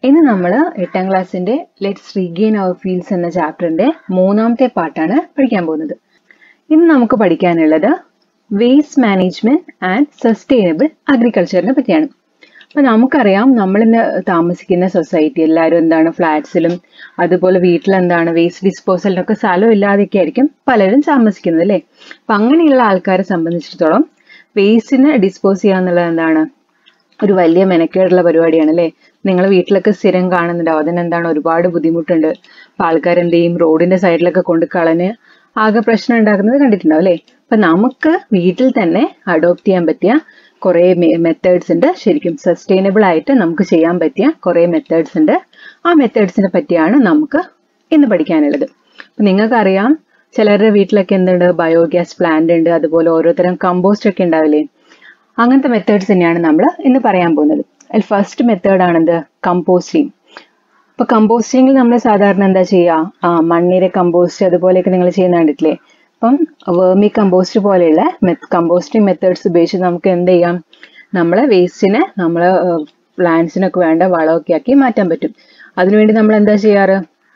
ഇന്ന് നമ്മൾ എട്ടാം ക്ലാസ്സിന്റെ ലെറ്റ്സ് റീഗെയിൻ അവർ ഫീൽഡ്സ് എന്ന ചാപ്റ്ററിന്റെ മൂന്നാമത്തെ പാർട്ടാണ് പഠിക്കാൻ പോകുന്നത് ഇന്ന് നമുക്ക് പഠിക്കാനുള്ളത് വേസ്റ്റ് മാനേജ്മെന്റ് ആൻഡ് സസ്റ്റൈനബിൾ അഗ്രികൾച്ചറിനെ പറ്റിയാണ് അപ്പൊ നമുക്കറിയാം നമ്മൾ ഇന്ന് താമസിക്കുന്ന സൊസൈറ്റി എല്ലാവരും എന്താണ് ഫ്ലാറ്റ്സിലും അതുപോലെ വീട്ടിൽ എന്താണ് വേസ്റ്റ് ഡിസ്പോസലിനൊക്കെ സ്ഥലം ഇല്ലാതെയൊക്കെ ആയിരിക്കും പലരും താമസിക്കുന്നത് അല്ലേ അപ്പൊ അങ്ങനെയുള്ള ആൾക്കാരെ സംബന്ധിച്ചിടത്തോളം വേസ്റ്റിനെ ഡിസ്പോസ് ചെയ്യുക എന്നുള്ളത് എന്താണ് ഒരു വലിയ മെനക്കേടുള്ള പരിപാടിയാണ് അല്ലേ നിങ്ങൾ വീട്ടിലൊക്കെ സ്ഥിരം കാണുന്നുണ്ടാവും അതിനെന്താണ് ഒരുപാട് ബുദ്ധിമുട്ടുണ്ട് അപ്പൊ ആൾക്കാർ എന്ത് ചെയ്യും റോഡിന്റെ സൈഡിലൊക്കെ കൊണ്ട് കളഞ്ഞ് ആകെ പ്രശ്നം ഉണ്ടാക്കുന്നത് കണ്ടിട്ടുണ്ടാവും അല്ലേ അപ്പൊ നമുക്ക് വീട്ടിൽ തന്നെ അഡോപ്റ്റ് ചെയ്യാൻ പറ്റിയ കുറെ മെത്തേഡ്സ് ഉണ്ട് ശരിക്കും സസ്റ്റൈനബിൾ ആയിട്ട് നമുക്ക് ചെയ്യാൻ പറ്റിയ കുറെ മെത്തേഡ്സ് ഉണ്ട് ആ മെത്തേഡ്സിനെ പറ്റിയാണ് നമുക്ക് ഇന്ന് പഠിക്കാനുള്ളത് അപ്പൊ നിങ്ങൾക്കറിയാം ചിലരുടെ വീട്ടിലൊക്കെ എന്തുണ്ട് ബയോഗ്യാസ് പ്ലാന്റ് ഉണ്ട് അതുപോലെ ഓരോരുത്തരം കമ്പോസ്റ്റ് ഒക്കെ ഉണ്ടാവില്ലേ അങ്ങനത്തെ മെത്തേഡ്സ് തന്നെയാണ് നമ്മൾ ഇന്ന് പറയാൻ പോകുന്നത് അതിൽ ഫസ്റ്റ് മെത്തേഡ് ആണെന്ത് കമ്പോസ്റ്റിംഗ് ഇപ്പൊ കമ്പോസ്റ്റിംഗിൽ നമ്മൾ സാധാരണ എന്താ ചെയ്യുക ആ മണ്ണിര കമ്പോസ്റ്റ് അതുപോലെയൊക്കെ നിങ്ങൾ ചെയ്യുന്ന കണ്ടിട്ടില്ലേ അപ്പം വേർമി കമ്പോസ്റ്റ് പോലെയുള്ള കമ്പോസ്റ്റിംഗ് മെത്തേഡ്സ് ഉപയോഗിച്ച് നമുക്ക് എന്ത് ചെയ്യാം നമ്മളെ വേസ്റ്റിനെ നമ്മളെ പ്ലാന്റ്സിനൊക്കെ വേണ്ട വളമൊക്കെ ആക്കി മാറ്റാൻ പറ്റും അതിനുവേണ്ടി നമ്മൾ എന്താ ചെയ്യാറ്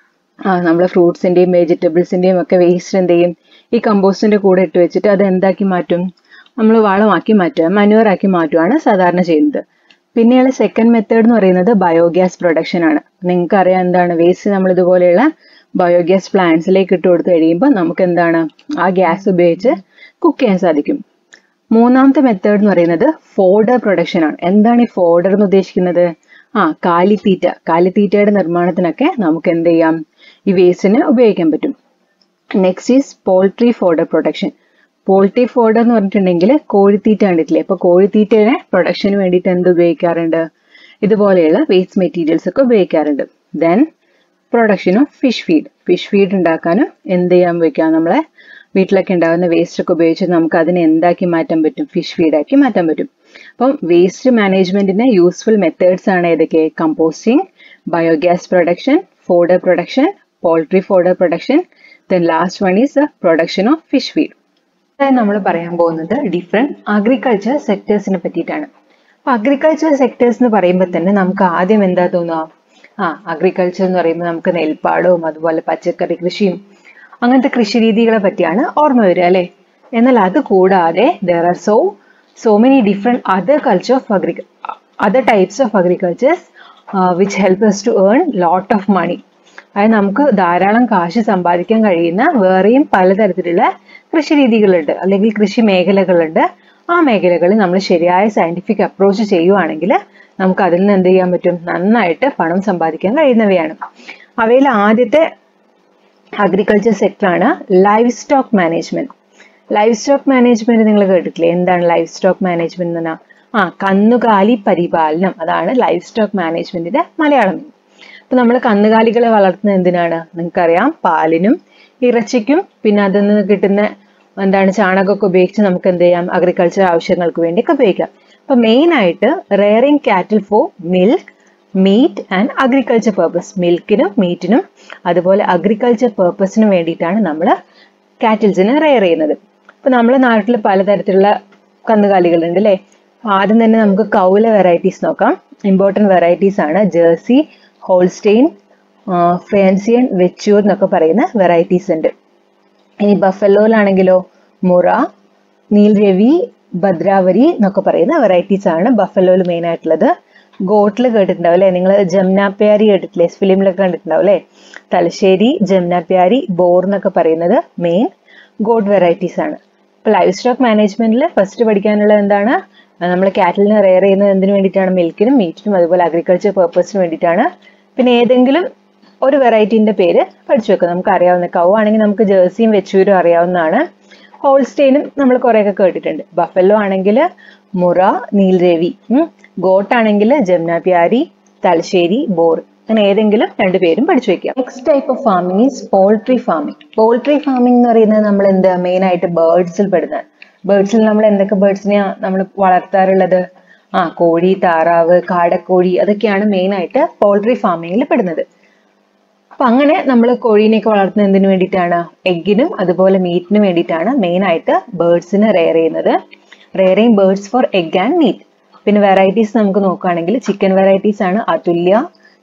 ആ നമ്മളെ ഫ്രൂട്ട്സിന്റെയും വെജിറ്റബിൾസിന്റെയും ഒക്കെ വേസ്റ്റ് എന്ത് ചെയ്യും ഈ കമ്പോസ്റ്റിന്റെ കൂടെ ഇട്ട് വെച്ചിട്ട് അത് എന്താക്കി മാറ്റും നമ്മൾ വളമാക്കി മാറ്റുക manure ആക്കി മാറ്റുകയാണ് സാധാരണ ചെയ്യുന്നത് പിന്നെയുള്ള സെക്കൻഡ് മെത്തേഡ് എന്ന് പറയുന്നത് ബയോഗ്യാസ് പ്രൊഡക്ഷൻ ആണ് നിങ്ങൾക്ക് അറിയാം എന്താണ് വേസ്റ്റ് നമ്മൾ ഇതുപോലെയുള്ള ബയോഗ്യാസ് പ്ലാന്റ്സിലേക്ക് ഇട്ട് കൊടുത്തു കഴിയുമ്പോൾ നമുക്ക് എന്താണ് ആ ഗ്യാസ് ഉപയോഗിച്ച് കുക്ക് ചെയ്യാൻ സാധിക്കും മൂന്നാമത്തെ മെത്തേഡ് എന്ന് പറയുന്നത് ഫോഡർ പ്രൊഡക്ഷൻ ആണ് എന്താണ് ഈ ഫോഡർ എന്ന് ഉദ്ദേശിക്കുന്നത് ആ കാലിത്തീറ്റ കാലിത്തീറ്റയുടെ നിർമ്മാണത്തിനൊക്കെ നമുക്ക് എന്ത് ചെയ്യാം ഈ വേസ്റ്റിന് ഉപയോഗിക്കാൻ പറ്റും next is poultry fodder production poultry fodder എന്ന് പറഞ്ഞിട്ടുണ്ടെങ്കിൽ കോഴിത്തീറ്റ കണ്ടിട്ടില്ലേ അപ്പൊ കോഴിത്തീറ്റയുടെ പ്രൊഡക്ഷന് വേണ്ടിയിട്ട് എന്ത് ഉപയോഗിക്കാറുണ്ട് ഇതുപോലെയുള്ള വേസ്റ്റ് മെറ്റീരിയൽസ് ഒക്കെ ഉപയോഗിക്കാറുണ്ട് then production of fish feed fish feed ഉണ്ടാക്കാനും എന്ത് ചെയ്യാൻ വെക്കാം നമ്മളെ വീട്ടിലൊക്കെ ഉണ്ടാകുന്ന വേസ്റ്റ് ഒക്കെ ഉപയോഗിച്ച് നമുക്ക് അതിനെ എന്താക്കി മാറ്റാൻ പറ്റും ഫിഷ് ഫീഡാക്കി മാറ്റാൻ പറ്റും അപ്പം വേസ്റ്റ് മാനേജ്മെന്റിന് യൂസ്ഫുൾ മെത്തേഡ്സ് ആണ് ഏതൊക്കെ composting biogas production fodder production poultry fodder production then last one is the production of fish feed നമ്മൾ പറയാൻ പോകുന്നത് ഡിഫറെന്റ് അഗ്രികൾച്ചർ സെക്ടേഴ്സിനെ പറ്റിയിട്ടാണ് അപ്പൊ അഗ്രികൾച്ചർ സെക്ടേഴ്സ് എന്ന് പറയുമ്പോൾ തന്നെ നമുക്ക് ആദ്യം എന്താ തോന്നുക ആ അഗ്രികൾച്ചർ എന്ന് പറയുമ്പോൾ നമുക്ക് നെൽപ്പാടവും അതുപോലെ പച്ചക്കറി കൃഷിയും അങ്ങനത്തെ കൃഷി രീതികളെ പറ്റിയാണ് ഓർമ്മ വരിക അല്ലെ എന്നാൽ അത് കൂടാതെ there are so so many different other culture of agri other types of agricultures which help us to earn lot of money അതായത് നമുക്ക് ധാരാളം കാശ് സമ്പാദിക്കാൻ കഴിയുന്ന വേറെയും പലതരത്തിലുള്ള കൃഷി രീതികളുണ്ട് അല്ലെങ്കിൽ കൃഷി മേഖലകളുണ്ട് ആ മേഖലകളിൽ നമ്മൾ ശരിയായ സയന്റിഫിക് അപ്രോച്ച് ചെയ്യുവാണെങ്കിൽ നമുക്ക് അതിൽ നിന്ന് എന്ത് ചെയ്യാൻ പറ്റും നന്നായിട്ട് പണം സമ്പാദിക്കാൻ കഴിയുന്നവയാണ് അവയിൽ ആദ്യത്തെ അഗ്രികൾച്ചർ സെക്ടറാണ് livestock management livestock management നിങ്ങൾ കേട്ടിട്ടില്ലേ എന്താണ് ലൈവ് സ്റ്റോക്ക് മാനേജ്മെന്റ് എന്ന് പറഞ്ഞാൽ ആ കന്നുകാലി പരിപാലനം അതാണ് ലൈവ് സ്റ്റോക്ക് മാനേജ്മെന്റിന്റെ മലയാളം അപ്പൊ നമ്മൾ കന്നുകാലികളെ വളർത്തുന്നത് എന്തിനാണ് നിങ്ങൾക്കറിയാം പാലിനും ഇറച്ചിക്കും പിന്നെ അതിൽ നിന്ന് കിട്ടുന്ന എന്താണ് ചാണകമൊക്കെ ഉപയോഗിച്ച് നമുക്ക് എന്ത് ചെയ്യാം അഗ്രികൾച്ചർ ആവശ്യങ്ങൾക്ക് വേണ്ടിയൊക്കെ ഉപയോഗിക്കാം അപ്പൊ മെയിൻ ആയിട്ട് rearing cattle for milk meat and agriculture purpose മിൽക്കിനും മീറ്റിനും അതുപോലെ അഗ്രികൾച്ചർ പേർപ്പസിനും വേണ്ടിയിട്ടാണ് നമ്മൾ കാറ്റിൽസിനെ റെയർ ചെയ്യുന്നത് അപ്പൊ നമ്മുടെ നാട്ടിൽ പലതരത്തിലുള്ള കന്നുകാലികളുണ്ട് അല്ലേ ആദ്യം തന്നെ നമുക്ക് കൗല വെറൈറ്റീസ് നോക്കാം ഇമ്പോർട്ടൻറ്റ് വെറൈറ്റീസ് ആണ് ജേഴ്സി ഹോൾസ്റ്റെയിൻ ഫ്രാൻസിയൻ വെച്ചൂർ എന്നൊക്കെ പറയുന്ന വെറൈറ്റീസ് ഉണ്ട് ഇനി ബഫലോയിലാണെങ്കിലോ മുറ നീൽരവി ഭദ്രാവരി എന്നൊക്കെ പറയുന്ന വെറൈറ്റീസ് ആണ് ബഫലോയിൽ മെയിൻ ആയിട്ടുള്ളത് ഗോട്ടിൽ കേട്ടിട്ടുണ്ടാവും അല്ലെ നിങ്ങൾ ജംനാപ്യാരി കേട്ടിട്ടില്ലേ ഫിലിമിലൊക്കെ കണ്ടിട്ടുണ്ടാവും അല്ലെ തലശ്ശേരി ജംനാപ്യാരി ബോർ എന്നൊക്കെ പറയുന്നത് മെയിൻ ഗോഡ് വെറൈറ്റീസ് ആണ് ഇപ്പൊ ലൈഫ് സ്റ്റോക്ക് മാനേജ്മെന്റിൽ ഫസ്റ്റ് പഠിക്കാനുള്ളത് എന്താണ് നമ്മൾ കാറ്റലിനെ റെയർ ചെയ്യുന്നത് എന്തിനു വേണ്ടിയിട്ടാണ് മിൽക്കിനും മീറ്റിനും അതുപോലെ അഗ്രികൾച്ചർ പേർപ്പസിന് വേണ്ടിയിട്ടാണ് പിന്നെ ഏതെങ്കിലും ഒരു വെറൈറ്റീന്റെ പേര് പഠിച്ചു വെക്കുക നമുക്ക് അറിയാവുന്ന കൗ ആണെങ്കിൽ നമുക്ക് ജേഴ്സിയും വെച്ചൂരും അറിയാവുന്നതാണ് ഹോൾസ്റ്റെയിനും നമ്മൾ കുറെയൊക്കെ കേട്ടിട്ടുണ്ട് ബഫല്ലോ ആണെങ്കിൽ മുറ നീൽരവി ഗോട്ട് ആണെങ്കിൽ ജംനാപ്യാരി തലശ്ശേരി ബോർ അങ്ങനെ ഏതെങ്കിലും രണ്ട് പേരും പഠിച്ചു വെക്കുക next type of farming is poultry farming poultry farming എന്ന് പറയുന്നത് നമ്മൾ എന്ത് മെയിൻ ആയിട്ട് ബേർഡ്സിൽ പെടുന്നത് ബേർഡ്സിൽ നമ്മൾ എന്തൊക്കെ ബേർഡ്സിനെയാ നമ്മൾ വളർത്താറുള്ളത് ആ കോഴി താറാവ് കാടക്കോഴി അതൊക്കെയാണ് മെയിൻ ആയിട്ട് പോൾട്രി ഫാമിങ്ങിൽ പെടുന്നത് അപ്പൊ അങ്ങനെ നമ്മൾ കോഴീനെയൊക്കെ വളർത്തുന്നത് എന്തിനു വേണ്ടിയിട്ടാണ് എഗ്ഗിനും അതുപോലെ മീറ്റിനും വേണ്ടിയിട്ടാണ് മെയിൻ ആയിട്ട് ബേർഡ്സിനെ റെയർ ചെയ്യുന്നത് rearing birds for egg and meat പിന്നെ വെറൈറ്റീസ് നമുക്ക് നോക്കുകയാണെങ്കിൽ ചിക്കൻ വെറൈറ്റീസ് ആണ് അതുല്യ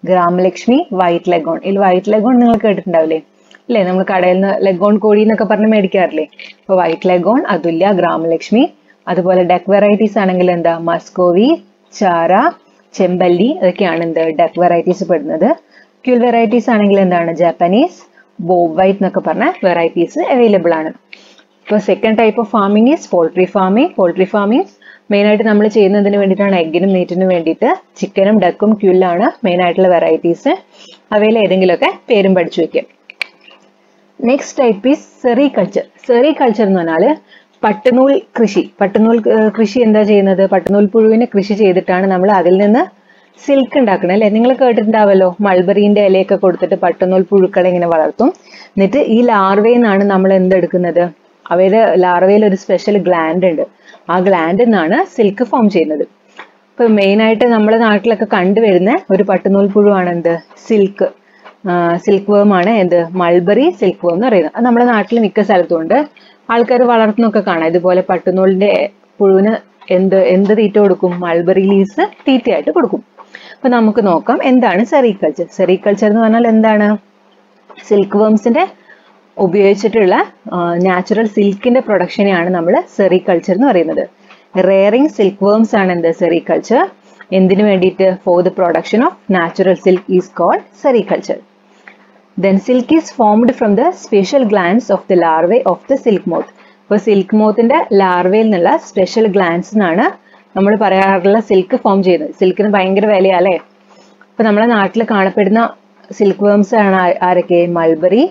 ഗ്രാമലക്ഷ്മി വൈറ്റ് ലെഗോൺ ഇതിൽ വൈറ്റ് ലെഗോൺ നിങ്ങൾ കേട്ടിട്ടുണ്ടാവില്ലേ അല്ലേ നമ്മൾ കടയിൽ നിന്ന് ലെഗോൺ കോഴി എന്നൊക്കെ പറഞ്ഞ് മേടിക്കാറില്ലേ അപ്പോൾ വൈറ്റ് ലെഗോൺ അതുല്യ ഗ്രാമലക്ഷ്മി അതുപോലെ ഡെക്ക് വെറൈറ്റീസ് ആണെങ്കിൽ എന്താ മസ്കോവി ചാര ചെമ്പല്ലി അതൊക്കെയാണ് എന്ത് ഡെക്ക് വെറൈറ്റീസ് പെടുന്നത് ക്യൂൽ വെറൈറ്റീസ് ആണെങ്കിൽ എന്താണ് ജാപ്പനീസ് ബോബ് വൈറ്റ് എന്നൊക്കെ പറഞ്ഞ വെറൈറ്റീസ് അവൈലബിൾ ആണ് ഇപ്പോൾ second type of farming is poultry farming poultry farming main ആയിട്ട് നമ്മൾ ചെയ്യുന്നതിന് വേണ്ടിയിട്ടാണ് എഗ്ഗിനും മീറ്റിനും വേണ്ടിയിട്ട് ചിക്കനും ഡക്കും ക്യൂലാണ് മെയിൻ ആയിട്ടുള്ള വെറൈറ്റീസ് അവയിൽ ഏതെങ്കിലുമൊക്കെ പേരും പഠിച്ചു വെക്കാം next type is sericulture sericulture എന്ന് പറഞ്ഞാൽ പട്ടുനൂൽ കൃഷി പട്ടുനൂൽ ഏർ, കൃഷി എന്താ ചെയ്യുന്നത് പട്ടുനൂൽ പുഴുവിനെ കൃഷി ചെയ്തിട്ടാണ് നമ്മൾ അതിൽ നിന്ന് സിൽക്ക് ഉണ്ടാക്കുന്നത് അല്ലെ നിങ്ങൾ കേട്ടിട്ടുണ്ടാവല്ലോ മൾബറീന്റെ ഇലയൊക്കെ കൊടുത്തിട്ട് പട്ടുനൂൽ പുഴുക്കളെ ഇങ്ങനെ വളർത്തും എന്നിട്ട് ഈ ലാർവയിൽ നിന്നാണ് നമ്മൾ എന്തെടുക്കുന്നത് അവയുടെ ലാർവയിൽ ഒരു സ്പെഷ്യൽ ഗ്ലാൻഡ് ഉണ്ട് ആ ഗ്ലാൻഡിൽ നിന്നാണ് സിൽക്ക് ഫോം ചെയ്യുന്നത് ഇപ്പൊ മെയിൻ ആയിട്ട് നമ്മുടെ നാട്ടിലൊക്കെ കണ്ടുവരുന്ന ഒരു പട്ടുനൂൽ പുഴുവാണ് എന്ത് സിൽക്ക് സിൽക്ക് വേം ആണ് എന്ത് മൾബറി സിൽക്ക് വേം എന്ന് പറയുന്നത് അത് നമ്മുടെ നാട്ടിൽ മിക്ക സ്ഥലത്തും ഉണ്ട് ആൾക്കാർ വളർത്തുന്നൊക്കെ കാണാം ഇതുപോലെ പട്ടുനൂലിന്റെ പുഴുവിന് എന്ത് എന്ത് തീറ്റ കൊടുക്കും മൾബറി ലീവ്സ് തീറ്റയായിട്ട് കൊടുക്കും അപ്പൊ നമുക്ക് നോക്കാം എന്താണ് സെറികൾച്ചർ സെറികൾച്ചർ എന്ന് പറഞ്ഞാൽ എന്താണ് സിൽക്ക് വേംസിന്റെ ഉപയോഗിച്ചിട്ടുള്ള നാച്ചുറൽ സിൽക്കിന്റെ പ്രൊഡക്ഷനെയാണ് നമ്മൾ സെറികൾച്ചർ എന്ന് പറയുന്നത് റെയറിംഗ് സിൽക്ക് വേംസ് ആണ് എന്ത് സെറികൾച്ചർ എന്തിനു വേണ്ടിയിട്ട് for the production of natural silk is called sericulture then silk is formed from the special glands of the larvae of the silk moth ഇപ്പോൾ silk മോത്തിന്റെ ലാർവയിൽ നിന്നുള്ള സ്പെഷ്യൽ ഗ്ലാൻസ് എന്നാണ് നമ്മൾ പറയാറുള്ള സിൽക്ക് ഫോം ചെയ്യുന്നത് സിൽക്കിന് ഭയങ്കര വിലയല്ലേ ഇപ്പൊ നമ്മുടെ നാട്ടിൽ കാണപ്പെടുന്ന സിൽക്ക് വേംസ് ആണ് ആ- ആരൊക്കെ മൾബറി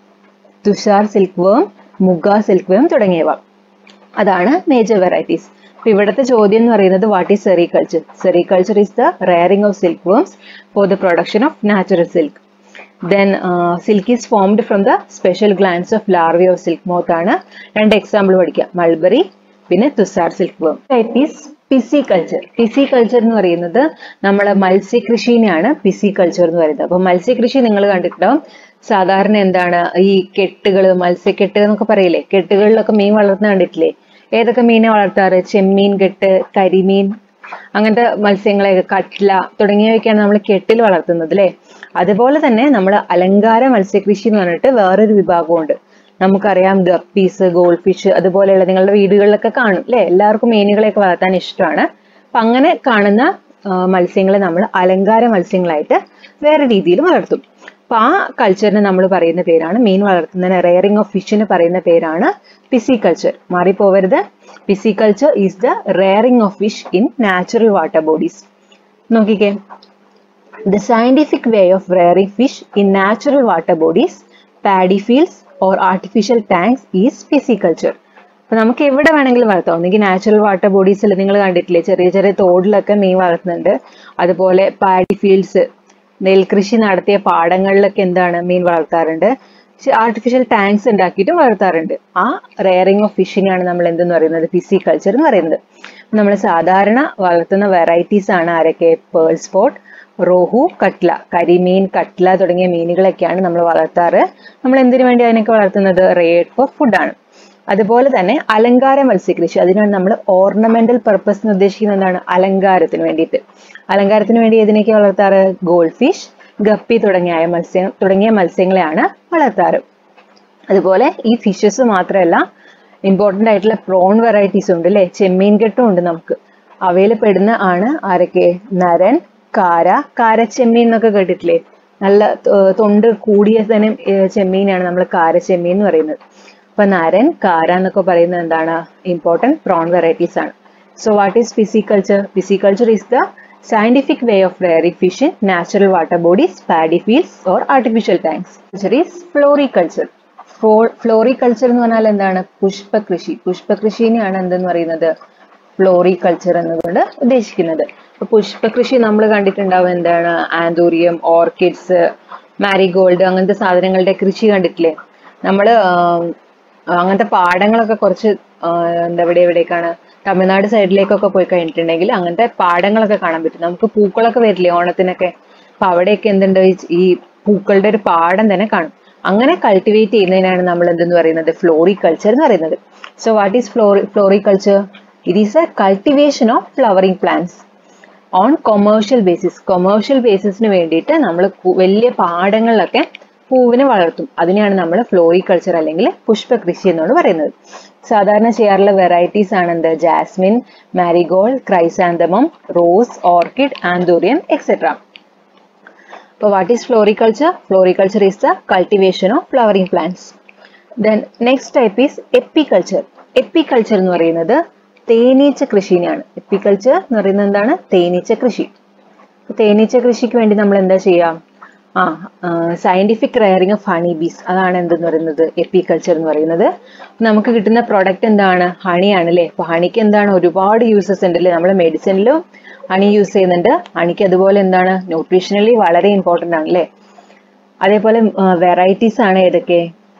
തുഷാർ സിൽക്ക് വേം മുഗ സിൽക്ക് വേം തുടങ്ങിയവ അതാണ് മേജർ വെറൈറ്റീസ് അപ്പൊ ഇവിടുത്തെ ചോദ്യം എന്ന് പറയുന്നത് what is sericulture sericulture is the rearing of silk worms for the production of natural silk then silk is formed from the special glands of larvae of silk moth ആണ് രണ്ട് example പഠിക്കാം mulberry പിന്നെ tussar silk worm type is pisciculture pisciculture എന്ന് പറയുന്നത് നമ്മളെ മത്സ്യകൃഷിനെയാണ് PC pisciculture എന്ന് പറയുന്നത് അപ്പൊ മത്സ്യകൃഷി നിങ്ങൾ കണ്ടിട്ടുണ്ടാവും സാധാരണ എന്താണ് ഈ കെട്ടുകൾ മത്സ്യക്കെട്ട് എന്നൊക്കെ പറയില്ലേ കെട്ടുകളിലൊക്കെ മീൻ വളർത്തുന്ന കണ്ടിട്ടില്ലേ ഏതൊക്കെ മീനെ വളർത്താറ് ചെമ്മീൻ കെട്ട് കരിമീൻ അങ്ങനത്തെ മത്സ്യങ്ങളെയൊക്കെ കട്ട്ല തുടങ്ങിയവയൊക്കെയാണ് നമ്മൾ കെട്ടിൽ വളർത്തുന്നത് അല്ലേ അതുപോലെ തന്നെ നമ്മൾ അലങ്കാര മത്സ്യകൃഷി എന്ന് പറഞ്ഞിട്ട് വേറൊരു വിഭാഗമുണ്ട് നമുക്കറിയാം ഗപ്പീസ് ഗോൾഡ് ഫിഷ് അതുപോലെയുള്ള നിങ്ങളുടെ വീടുകളിലൊക്കെ കാണും അല്ലെ എല്ലാവർക്കും മീനുകളെയൊക്കെ വളർത്താൻ ഇഷ്ടമാണ് അപ്പൊ അങ്ങനെ കാണുന്ന ആ, മത്സ്യങ്ങളെ നമ്മൾ അലങ്കാര മത്സ്യങ്ങളായിട്ട് വേറെ രീതിയിൽ വളർത്തും അപ്പൊ ആ കൾച്ചറിന് നമ്മൾ പറയുന്ന പേരാണ് മീൻ വളർത്തുന്നതിന് റെയറിംഗ് ഓഫ് ഫിഷിന് പറയുന്ന പേരാണ് പിസിക്കൾച്ചർ മാറിപ്പോവരുത് pisciculture is the rearing of fish in natural water bodies നോക്കിക്കേ The scientific way of rearing fish in natural water bodies, paddy fields or artificial tanks is pisciculture. അപ്പൊ നമുക്ക് എവിടെ വേണമെങ്കിലും വളർത്താം ഒന്നെങ്കിൽ നാച്ചുറൽ വാട്ടർ ബോഡീസിൽ നിങ്ങൾ കണ്ടിട്ടില്ലേ ചെറിയ ചെറിയ തോടിലൊക്കെ മീൻ വളർത്തുന്നുണ്ട് അതുപോലെ പാഡി ഫീൽഡ്സ് നെൽകൃഷി നടത്തിയ പാടങ്ങളിലൊക്കെ എന്താണ് മീൻ വളർത്താറുണ്ട് ആർട്ടിഫിഷ്യൽ ടാങ്ക്സ് ഉണ്ടാക്കിയിട്ടും വളർത്താറുണ്ട് ആ റെയറിംഗ് ഓഫ് ഫിഷിനെയാണ് നമ്മൾ എന്തെന്ന് പറയുന്നത് ഫിസിക്കൾച്ചർ എന്ന് പറയുന്നത് നമ്മൾ സാധാരണ വളർത്തുന്ന വെറൈറ്റീസ് ആണ് ആരൊക്കെ പേൾ സ്പോട്ട് റോഹു കട്ട്ല കരിമീൻ കട്ട്ല തുടങ്ങിയ മീനുകളൊക്കെയാണ് നമ്മൾ വളർത്താറ് നമ്മൾ എന്തിനു വേണ്ടി അതിനൊക്കെ വളർത്തുന്നത് റേഡ് ഫോർ ഫുഡാണ് അതുപോലെ തന്നെ അലങ്കാര മത്സ്യകൃഷി അതിനാണ് നമ്മൾ ഓർണമെന്റൽ പർപ്പസ് എന്ന് ഉദ്ദേശിക്കുന്നത് എന്താണ് അലങ്കാരത്തിന് വേണ്ടിയിട്ട് അലങ്കാരത്തിന് വേണ്ടി ഏതിനൊക്കെ വളർത്താറ് ഗോൾഡ് ഫിഷ് ഗപ്പി തുടങ്ങിയ മത്സ്യം തുടങ്ങിയ മത്സ്യങ്ങളെയാണ് വളർത്താറ് അതുപോലെ ഈ ഫിഷസ് മാത്രമല്ല ഇമ്പോർട്ടന്റ് ആയിട്ടുള്ള പ്രോൺ വെറൈറ്റീസ് ഉണ്ട് അല്ലെ ചെമ്മീൻ കെട്ടും ഉണ്ട് നമുക്ക് അവയിൽ പെടുന്ന ആണ് ആരൊക്കെ നരൻ കാര കാരച്ചെമ്മീൻ എന്നൊക്കെ കേട്ടിട്ടില്ലേ നല്ല ഏർ തൊണ്ട് കൂടിയ തന്നെ ഏർ ചെമ്മീനാണ് നമ്മൾ കാരച്ചെമ്മീൻ എന്ന് പറയുന്നത് അപ്പൊ നരൻ കാര എന്നൊക്കെ പറയുന്നത് എന്താണ് ഇമ്പോർട്ടന്റ് പ്രോൺ വെറൈറ്റീസ് ആണ് so what is pisciculture pisciculture is the scientific way of rearing fish in natural water bodies paddy fields or artificial tanks culture is floriculture floriculture എന്ന് പറഞ്ഞാൽ എന്താണ് പുഷ്പകൃഷി പുഷ്പകൃഷിനെയാണ് എന്തെന്ന് പറയുന്നത് ഫ്ലോറികൾച്ചർ എന്നതുകൊണ്ട് ഉദ്ദേശിക്കുന്നത് അപ്പൊ പുഷ്പകൃഷി നമ്മൾ കണ്ടിട്ടുണ്ടാവും എന്താണ് ആന്തൂറിയം ഓർക്കിഡ്സ് മാരിഗോൾഡ് അങ്ങനത്തെ സാധനങ്ങളുടെ കൃഷി കണ്ടിട്ടില്ലേ നമ്മള് ആം, അങ്ങനത്തെ പാടങ്ങളൊക്കെ കുറച്ച് ആ, എന്താ ഇവിടെ എവിടേക്കാണ് തമിഴ്നാട് സൈഡിലേക്കൊക്കെ പോയി കഴിഞ്ഞിട്ടുണ്ടെങ്കിൽ അങ്ങനത്തെ പാടങ്ങളൊക്കെ കാണാൻ പറ്റും നമുക്ക് പൂക്കളൊക്കെ വരില്ലേ ഓണത്തിനൊക്കെ അപ്പൊ അവിടെയൊക്കെ എന്തുണ്ട് ഈ- ഈ പൂക്കളുടെ ഒരു പാടം തന്നെ കാണും അങ്ങനെ കൾട്ടിവേറ്റ് ചെയ്യുന്നതിനാണ് നമ്മൾ എന്തെന്ന് പറയുന്നത് ഫ്ലോറികൾച്ചർ എന്ന് പറയുന്നത് so what is flori floriculture it is a cultivation of flowering plants on commercial basis commercial ബേസിസിന് വേണ്ടിയിട്ട് നമ്മൾ വലിയ പാടങ്ങളിലൊക്കെ പൂവിനെ വളർത്തും അതിനെയാണ് നമ്മൾ ഫ്ലോറിക്കൾച്ചർ അല്ലെങ്കിൽ പുഷ്പകൃഷി എന്നാണ് പറയുന്നത് സാധാരണ ചെയ്യാറുള്ള വെറൈറ്റീസ് ആണ് എന്ത് jasmine marigold chrysanthemum rose orchid anthurium etcetera അപ്പോൾ what is floriculture floriculture is the cultivation of flowering plants then next type is apiculture apiculture എന്ന് പറയുന്നത് തേനീച്ച കൃഷിനെയാണ് എപ്പിക്കൾച്ചർ എന്ന് പറയുന്നത് എന്താണ് തേനീച്ച കൃഷി തേനീച്ച കൃഷിക്ക് വേണ്ടി നമ്മൾ എന്താ ചെയ്യാം ആ scientific rearing of honey bees അതാണ് എന്തെന്ന് പറയുന്നത് എപ്പിക്കൾച്ചർ എന്ന് പറയുന്നത് നമുക്ക് കിട്ടുന്ന പ്രൊഡക്റ്റ് എന്താണ് ഹണിയാണ് അല്ലേ അപ്പൊ ഹണിക്ക് എന്താണ് ഒരുപാട് യൂസസ് ഉണ്ട് അല്ലേ നമ്മൾ മെഡിസിനിലും ഹണി യൂസ് ചെയ്യുന്നുണ്ട് ഹണിക്ക് അതുപോലെ എന്താണ് ന്യൂട്രീഷണലി വളരെ ഇമ്പോർട്ടന്റ് ആണ് അല്ലേ അതേപോലെ വെറൈറ്റീസ് ആണ് ഏതൊക്കെ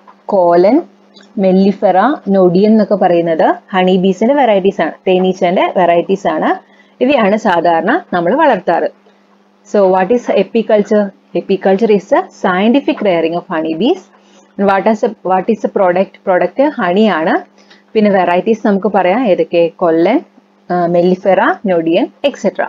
കോലൻ മെല്ലിഫെറ നൊഡിയൻ എന്നൊക്കെ പറയുന്നത് ഹണി ബീസിന്റെ വെറൈറ്റീസ് ആണ് തേനീച്ചന്റെ വെറൈറ്റീസ് ആണ് ഇവയാണ് സാധാരണ നമ്മൾ വളർത്താറ് so what is apiculture apiculture is a scientific rearing of honey bees what is what is a product product ഹണിയാണ് പിന്നെ വെറൈറ്റീസ് നമുക്ക് പറയാം ഏതൊക്കെ കൊല്ലൻ മെല്ലിഫെറ നൊഡിയൻ എക്സെട്ര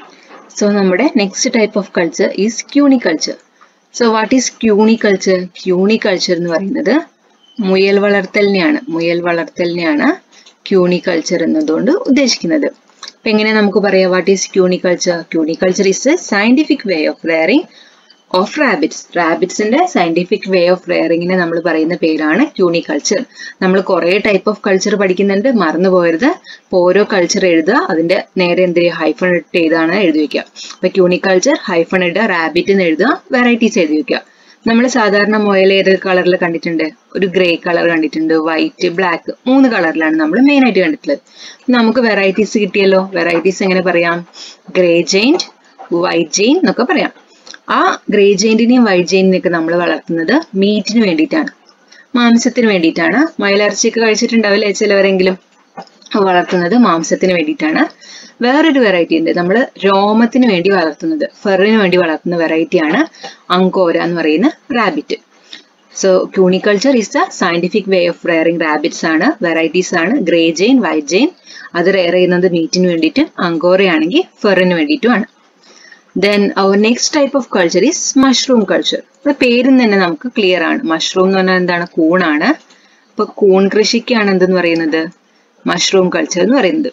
സോ നമ്മുടെ next type of culture is cuniculture so what is cuniculture cuniculture എന്ന് പറയുന്നത് മുയൽ വളർത്തലിനെയാണ് മുയൽ വളർത്തലിനെയാണ് ക്യൂണിക്കൾച്ചർ എന്നതുകൊണ്ട് ഉദ്ദേശിക്കുന്നത് അപ്പൊ എങ്ങനെ നമുക്ക് പറയാം what is cuniculture cuniculture is a scientific way of rearing of rabbits റാബിറ്റ്സിന്റെ സയന്റിഫിക് വേ ഓഫ് റെയറിങ്ങിനെ നമ്മൾ പറയുന്ന പേരാണ് ക്യൂണിക്കൾച്ചർ നമ്മൾ കുറെ ടൈപ്പ് ഓഫ് കൾച്ചർ പഠിക്കുന്നുണ്ട് മറന്നു പോകരുത് അപ്പൊ ഓരോ കൾച്ചർ എഴുതുക അതിന്റെ നേരെ എന്ത് ഹൈഫൺ ഇട്ട് ചെയ്താണ് എഴുതി വെക്കുക അപ്പൊ ക്യൂണിക്കൾച്ചർ ഹൈഫൺ ഇടുക റാബിറ്റ് എന്ന് എഴുതുക വെറൈറ്റീസ് എഴുതി വെക്കുക നമ്മൾ സാധാരണ മുയൽ ഏത് കളറിൽ കണ്ടിട്ടുണ്ട് ഒരു ഗ്രേ കളർ കണ്ടിട്ടുണ്ട് വൈറ്റ് ബ്ലാക്ക് മൂന്ന് കളറിലാണ് നമ്മൾ മെയിൻ ആയിട്ട് കണ്ടിട്ടുള്ളത് നമുക്ക് വെറൈറ്റീസ് കിട്ടിയല്ലോ വെറൈറ്റീസ് എങ്ങനെ പറയാം ഗ്രേ ജെയിൻറ്റ് വൈറ്റ് ജെയിൻ എന്നൊക്കെ പറയാം ആ ഗ്രേ ജെയിന്റിനെയും വൈറ്റ് ജെയിനിനെയൊക്കെ നമ്മൾ വളർത്തുന്നത് മീറ്റിന് വേണ്ടിയിട്ടാണ് മാംസത്തിന് വേണ്ടിയിട്ടാണ് മയിലിറച്ചിയൊക്കെ കഴിച്ചിട്ടുണ്ടാവില്ലേ ചിലവരെങ്കിലും വളർത്തുന്നത് മാംസത്തിന് വേണ്ടിയിട്ടാണ് വേറൊരു വെറൈറ്റി ഉണ്ട് നമ്മൾ രോമത്തിന് വേണ്ടി വളർത്തുന്നത് ഫെറിന് വേണ്ടി വളർത്തുന്ന വെറൈറ്റിയാണ് അങ്കോര എന്ന് പറയുന്ന rabbit so cuniculture is the scientific way of rearing rabbits ആണ് വെറൈറ്റീസ് ആണ് ഗ്രേ ജെയിൻ വൈറ്റ് ജെയിൻ അത് റെയർ ചെയ്യുന്നത് മീറ്റിന് വേണ്ടിയിട്ട് അങ്കോറയാണെങ്കിൽ ഫെറിന് വേണ്ടിയിട്ടുമാണ് then our next type of culture is mushroom culture അത് പേരും തന്നെ നമുക്ക് ക്ലിയർ ആണ് മഷ്റൂം എന്ന് പറഞ്ഞാൽ എന്താണ് കൂണാണ് അപ്പൊ കൂൺ കൃഷിക്കാണ് എന്തെന്ന് പറയുന്നത് മഷ്റൂം കൾച്ചർ എന്ന് പറയുന്നത്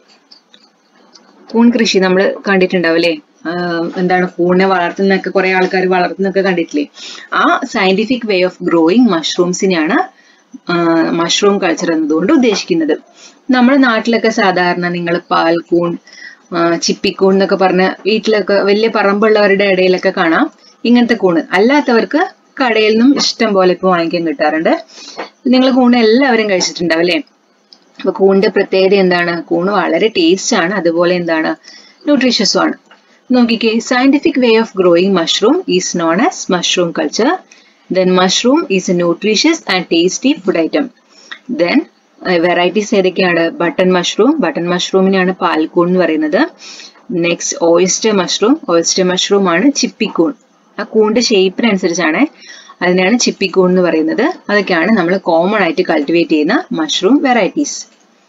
കൂൺ കൃഷി നമ്മൾ കണ്ടിട്ടുണ്ടാവും അല്ലേ എന്താണ് കൂണിനെ വളർത്തുന്നൊക്കെ കുറെ ആൾക്കാർ വളർത്തുന്നൊക്കെ കണ്ടിട്ടില്ലേ ആ സയന്റിഫിക് വേ ഓഫ് ഗ്രോയിങ് മഷ്റൂംസിനെയാണ് മഷ്റൂം കൾച്ചർ എന്നതുകൊണ്ട് ഉദ്ദേശിക്കുന്നത് നമ്മുടെ നാട്ടിലൊക്കെ സാധാരണ നിങ്ങൾ പാൽക്കൂൺ ചിപ്പിക്കൂൺ എന്നൊക്കെ പറഞ്ഞ വീട്ടിലൊക്കെ വലിയ പറമ്പുള്ളവരുടെ ഇടയിലൊക്കെ കാണാം ഇങ്ങനത്തെ കൂണ് അല്ലാത്തവർക്ക് കടയിൽ നിന്നും ഇഷ്ടം പോലെ ഇപ്പൊ വാങ്ങിക്കാൻ കിട്ടാറുണ്ട് നിങ്ങൾ കൂണ് എല്ലാവരും കഴിച്ചിട്ടുണ്ടാവും അല്ലേ അപ്പൊ കൂണിന്റെ പ്രത്യേകത എന്താണ് കൂണ് വളരെ ടേസ്റ്റ് ആണ് അതുപോലെ എന്താണ് ന്യൂട്രീഷ്യസും ആണ് നോക്കിക്കേ scientific way of growing mushroom is known as mushroom culture then mushroom is a nutritious and tasty food item then varieties ഏതൊക്കെയാണ് ബട്ടൺ മഷ്റൂം ബട്ടൺ മഷ്റൂമിനാണ് പാൽക്കൂൺ എന്ന് പറയുന്നത് next oyster mushroom oyster mushroom ആണ് ചിപ്പിക്കൂൺ ആ കൂണിന്റെ ഷേപ്പിനനുസരിച്ചാണ് അതിനാണ് ചിപ്പിക്കൂൺ എന്ന് പറയുന്നത് അതൊക്കെയാണ് നമ്മൾ കോമൺ ആയിട്ട് കൾട്ടിവേറ്റ് ചെയ്യുന്ന മഷ്റൂം വെറൈറ്റീസ്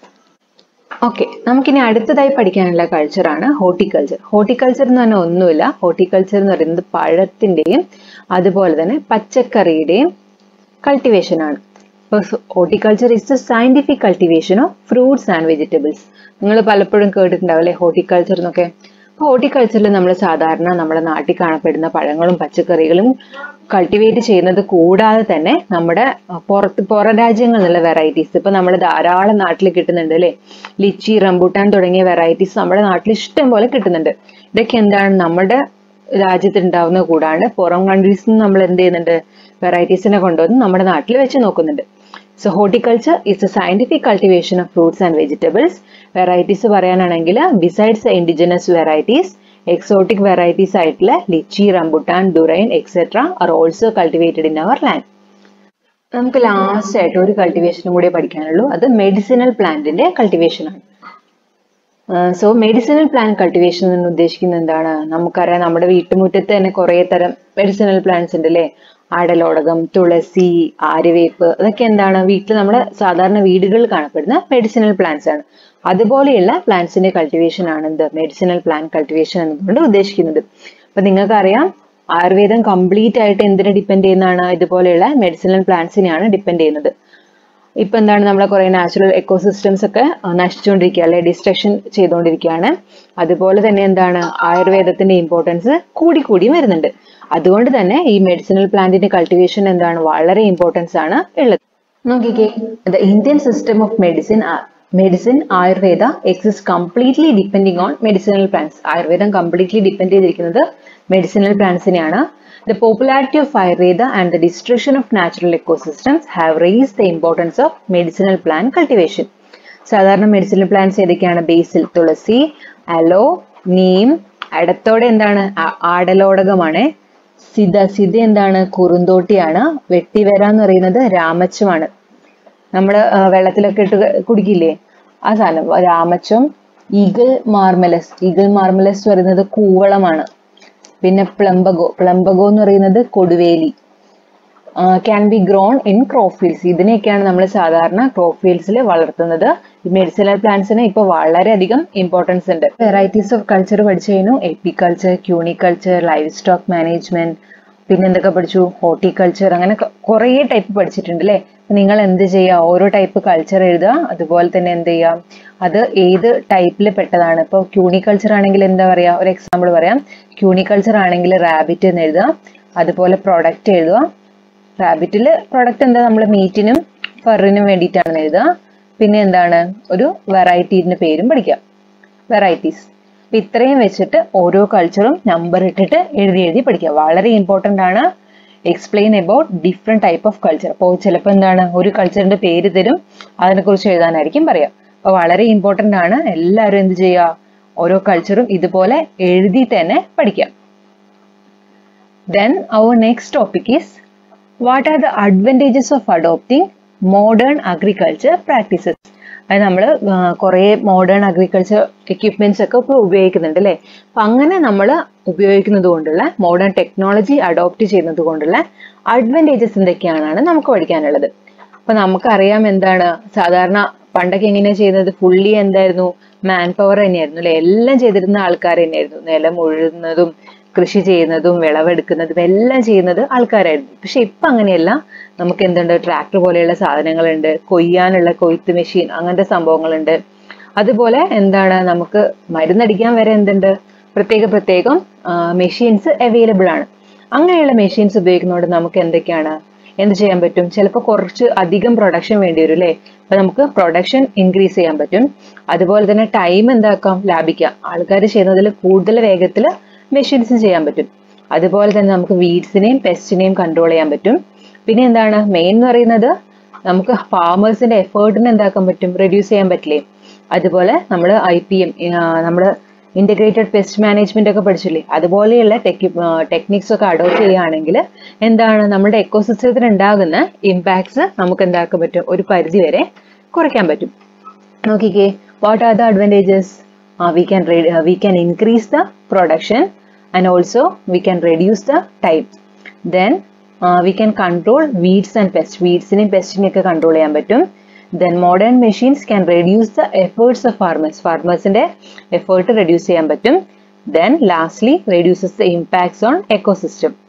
ഓക്കെ നമുക്കിനി അടുത്തതായി പഠിക്കാനുള്ള കൾച്ചറാണ് ഹോർട്ടിക്കൾച്ചർ ഹോർട്ടിക്കൾച്ചർ എന്ന് പറഞ്ഞാൽ ഒന്നുമില്ല ഹോർട്ടിക്കൾച്ചർ എന്ന് പറയുന്നത് പഴത്തിന്റെയും അതുപോലെ തന്നെ പച്ചക്കറിയുടെയും കൾട്ടിവേഷൻ ആണ് horticulture is the scientific cultivation of fruits and vegetables നിങ്ങൾ പലപ്പോഴും കേട്ടിട്ടുണ്ടാവും അല്ലേ ഹോർട്ടിക്കൾച്ചർ എന്നൊക്കെ അപ്പോൾ ഹോർട്ടിക്കൾച്ചറിൽ നമ്മൾ സാധാരണ നമ്മുടെ നാട്ടിൽ കാണപ്പെടുന്ന പഴങ്ങളും പച്ചക്കറികളും കൾട്ടിവേറ്റ് ചെയ്യുന്നത് കൂടാതെ തന്നെ നമ്മുടെ പുറത്ത് പുറം രാജ്യങ്ങളിൽ നിന്നുള്ള വെറൈറ്റീസ് ഇപ്പൊ നമ്മൾ ധാരാളം നാട്ടിൽ കിട്ടുന്നുണ്ട് അല്ലേ ലിച്ചി റംബൂട്ടാൻ തുടങ്ങിയ വെറൈറ്റീസ് നമ്മുടെ നാട്ടിൽ ഇഷ്ടം പോലെ കിട്ടുന്നുണ്ട് ഇതൊക്കെ എന്താണ് നമ്മുടെ രാജ്യത്ത് ഉണ്ടാവുന്ന കൂടാണ്ട് പുറം കൺട്രീസിൽ നിന്ന് നമ്മൾ എന്ത് ചെയ്യുന്നുണ്ട് വെറൈറ്റീസിനെ കൊണ്ടുവന്ന് നമ്മുടെ നാട്ടിൽ വെച്ച് നോക്കുന്നുണ്ട് so horticulture is a scientific cultivation of fruits and vegetables varieties പറയാനാണെങ്കിൽ besides indigenous varieties exotic varieties ആയിട്ടുള്ള litchi rambutan durian etcetera are also cultivated in our land നമുക്ക് ലാസ്റ്റ് ആയിട്ട് ഒരു കൾട്ടിവേഷനും കൂടെ പഠിക്കാനുള്ളൂ അത് മെഡിസിനൽ പ്ലാന്റിന്റെ കൾട്ടിവേഷൻ ആണ് സോ മെഡിസിനൽ പ്ലാന്റ് കൾട്ടിവേഷൻ എന്ന് ഉദ്ദേശിക്കുന്നത് എന്താണ് നമുക്കറിയാം നമ്മുടെ വീട്ടുമുറ്റത്ത് തന്നെ കുറെ തരം മെഡിസിനൽ പ്ലാന്റ്സ് ഉണ്ട് അല്ലേ ആടലോടകം തുളസി ആര്യവേപ്പ് അതൊക്കെ എന്താണ് വീട്ടിൽ നമ്മുടെ സാധാരണ വീടുകളിൽ കാണപ്പെടുന്ന മെഡിസിനൽ പ്ലാന്റ്സ് ആണ് അതുപോലെയുള്ള പ്ലാന്റ്സിന്റെ കൾട്ടിവേഷൻ ആണ് എന്ത് മെഡിസിനൽ പ്ലാന്റ് കൾട്ടിവേഷൻ എന്നതുകൊണ്ട് ഉദ്ദേശിക്കുന്നത് അപ്പൊ നിങ്ങൾക്കറിയാം ആയുർവേദം കംപ്ലീറ്റ് ആയിട്ട് എന്തിനെ ഡിപ്പെൻഡ് ചെയ്യുന്നതാണ് ഇതുപോലെയുള്ള മെഡിസിനൽ പ്ലാന്റ്സിനെയാണ് ഡിപ്പെൻഡ് ചെയ്യുന്നത് ഇപ്പൊ എന്താണ് നമ്മളെ കുറെ നാച്ചുറൽ എക്കോസിസ്റ്റംസ് ഒക്കെ നശിച്ചുകൊണ്ടിരിക്കുക അല്ലെ ഡിസ്ട്രക്ഷൻ ചെയ്തുകൊണ്ടിരിക്കുകയാണ് അതുപോലെ തന്നെ എന്താണ് ആയുർവേദത്തിന്റെ ഇമ്പോർട്ടൻസ് കൂടി കൂടി വരുന്നുണ്ട് അതുകൊണ്ട് തന്നെ ഈ മെഡിസിനൽ പ്ലാന്റിന്റെ കൾട്ടിവേഷൻ എന്താണ് വളരെ ഇമ്പോർട്ടൻസ് ആണ് ഉള്ളത് നോക്കിക്കേ the Indian system of medicine medicine Ayurveda exist completely depending on medicinal plants ആയുർവേദം കംപ്ലീറ്റ്ലി ഡിപ്പെൻഡ് ചെയ്തിരിക്കുന്നത് മെഡിസിനൽ പ്ലാന്റ്സിനെയാണ് The popularity of Ayurveda and the destruction of natural ecosystems have raised the importance of medicinal plant cultivation. സാധാരണ medicinal plants ഏതൊക്കെയാണ് basil തുളസി hello Neem അടുത്തോടെ എന്താണ് ആടലോടകമാണ് സിത സിത എന്താണ് കുറുന്തോട്ടിയാണ് വെട്ടിവര എന്ന് പറയുന്നത് രാമച്ചമാണ് നമ്മള് വെള്ളത്തിലൊക്കെ ഇട്ട് കുടിക്കില്ലേ ആ സാധനം രാമച്ചം ഈഗിൾ മാർമലസ് ഈഗിൾ മാർമലസ് പറയുന്നത് കൂവളമാണ് പിന്നെ പ്ലംബഗോ പ്ലംബഗോ എന്ന് പറയുന്നത് കൊടുവേലി can be grown in crop fields ഇതിനെയൊക്കെയാണ് നമ്മൾ സാധാരണ ക്രോഫീൽഡ്സിൽ വളർത്തുന്നത് ഈ മെഡിസിനൽ പ്ലാന്റ്സിന് ഇപ്പോൾ വളരെയധികം ഇമ്പോർട്ടൻസ് ഉണ്ട് വെറൈറ്റീസ് ഓഫ് കൾച്ചർ പഠിച്ചു കഴിഞ്ഞു apiculture cuniculture livestock management പിന്നെ എന്തൊക്കെ പഠിച്ചു ഹോർട്ടിക്കൾച്ചർ അങ്ങനെ കുറേ ടൈപ്പ് പഠിച്ചിട്ടുണ്ട് അല്ലേ നിങ്ങൾ എന്ത് ചെയ്യുക ഓരോ ടൈപ്പ് കൾച്ചർ എഴുതുക അതുപോലെ തന്നെ എന്ത് ചെയ്യാം അത് ഏത് ടൈപ്പിൽ പെട്ടതാണ് ഇപ്പോൾ ക്യൂണിക്കൾച്ചർ ആണെങ്കിൽ എന്താ പറയാ ഒരു എക്സാമ്പിൾ പറയാം ക്യൂണിക്കൾച്ചർ ആണെങ്കിൽ റാബിറ്റ് എന്ന് എഴുതുക അതുപോലെ പ്രൊഡക്റ്റ് എഴുതുക റാബിറ്റിൽ പ്രൊഡക്റ്റ് എന്താ നമ്മൾ മീറ്റിനും ഫറിനും വേണ്ടിയിട്ടാണ് എഴുതുക പിന്നെ എന്താണ് ഒരു വെറൈറ്റീന്റെ പേരും പഠിക്കാം വെറൈറ്റീസ് അപ്പൊ ഇത്രയും വെച്ചിട്ട് ഓരോ കൾച്ചറും നമ്പർ ഇട്ടിട്ട് എഴുതി എഴുതി പഠിക്കുക വളരെ ഇമ്പോർട്ടൻ്റ് ആണ് explain about different type of culture അപ്പോൾ ചിലപ്പോൾ എന്താണ് ഒരു കൾച്ചറിന്റെ പേര് തരും അതിനെക്കുറിച്ച് എഴുതാനായിരിക്കും പറയാം അപ്പോൾ വളരെ ഇമ്പോർട്ടൻ്റ് ആണ് എല്ലാവരും എന്ത് ചെയ്യുക ഓരോ കൾച്ചറും ഇതുപോലെ എഴുതി തന്നെ പഠിക്കാം then our next topic is what are the advantages of adopting modern agriculture practices അത് നമ്മൾ കുറേ മോഡേൺ അഗ്രികൾച്ചർ എക്യുപ്മെന്റ്സ് ഒക്കെ ഇപ്പോൾ ഉപയോഗിക്കുന്നുണ്ട് അല്ലേ അപ്പം അങ്ങനെ നമ്മൾ ഉപയോഗിക്കുന്നത് കൊണ്ടുള്ള മോഡേൺ ടെക്നോളജി അഡോപ്റ്റ് ചെയ്യുന്നത് കൊണ്ടുള്ള അഡ്വാൻറ്റേജസ് എന്തൊക്കെയാണെന്നാണ് നമുക്ക് പഠിക്കാനുള്ളത് അപ്പൊ നമുക്കറിയാം എന്താണ് സാധാരണ പണ്ടൊക്കെ എങ്ങനെയാ ചെയ്യുന്നത് ഫുള്ളി എന്തായിരുന്നു മാൻ പവർ തന്നെയായിരുന്നു അല്ലെ എല്ലാം ചെയ്തിരുന്ന ആൾക്കാർ തന്നെയായിരുന്നു നിലം ഉഴുന്നതും കൃഷി ചെയ്യുന്നതും വിളവെടുക്കുന്നതും എല്ലാം ചെയ്യുന്നത് ആൾക്കാരായിരുന്നു പക്ഷെ ഇപ്പൊ അങ്ങനെയല്ല നമുക്ക് എന്തുണ്ട് ട്രാക്ടർ പോലെയുള്ള സാധനങ്ങളുണ്ട് കൊയ്യാനുള്ള കൊയ്ത്ത് മെഷീൻ അങ്ങനത്തെ സംഭവങ്ങളുണ്ട് അതുപോലെ എന്താണ് നമുക്ക് മരുന്നടിക്കാൻ വരെ എന്തുണ്ട് പ്രത്യേക പ്രത്യേകം മെഷീൻസ് അവൈലബിൾ ആണ് അങ്ങനെയുള്ള മെഷീൻസ് ഉപയോഗിക്കുന്നതുകൊണ്ട് നമുക്ക് എന്തൊക്കെയാണ് എന്ത് ചെയ്യാൻ പറ്റും ചിലപ്പോൾ കുറച്ച് അധികം പ്രൊഡക്ഷൻ വേണ്ടി വരും അല്ലേ അപ്പൊ നമുക്ക് പ്രൊഡക്ഷൻ ഇൻക്രീസ് ചെയ്യാൻ പറ്റും അതുപോലെ തന്നെ ടൈം എന്താക്കാം ലാഭിക്കാം ആൾക്കാർ ചെയ്യുന്നതിൽ കൂടുതൽ വേഗത്തിൽ മെഷീൻസ് ചെയ്യാൻ പറ്റും അതുപോലെ തന്നെ നമുക്ക് വീഡ്സിനെയും പെസ്റ്റിനെയും കൺട്രോൾ ചെയ്യാൻ പറ്റും പിന്നെ എന്താണ് മെയിൻ എന്ന് പറയുന്നത് നമുക്ക് ഫാമേഴ്സിന്റെ എഫേർട്ടിനെ എന്താക്കാൻ പറ്റും റെഡ്യൂസ് ചെയ്യാൻ പറ്റില്ലേ അതുപോലെ നമ്മൾ ഐ പി എം നമ്മൾ ഇന്റഗ്രേറ്റഡ് പെസ്റ്റ് മാനേജ്മെന്റ് ഒക്കെ പഠിച്ചില്ലേ അതുപോലെയുള്ള ടെക് ടെക്നിക്സ് ഒക്കെ അഡോപ്റ്റ് ചെയ്യുകയാണെങ്കിൽ എന്താണ് നമ്മുടെ എക്കോസിസ്റ്റത്തിന് ഉണ്ടാകുന്ന ഇമ്പാക്ട്സ് നമുക്ക് എന്താക്കാൻ പറ്റും ഒരു പരിധി വരെ കുറയ്ക്കാൻ പറ്റും നോക്കിക്കേ what are the advantages we can we can increase the production and also we can reduce the time then we can control weeds and pest വീഡ്സിനെയും പെസ്റ്റിനെയും ഒക്കെ കൺട്രോൾ ചെയ്യാൻ പറ്റും then modern machines can reduce the efforts of farmers ഫാർമേഴ്സിന്റെ effort reduce ചെയ്യാൻ പറ്റും then lastly reduces the impacts on ecosystem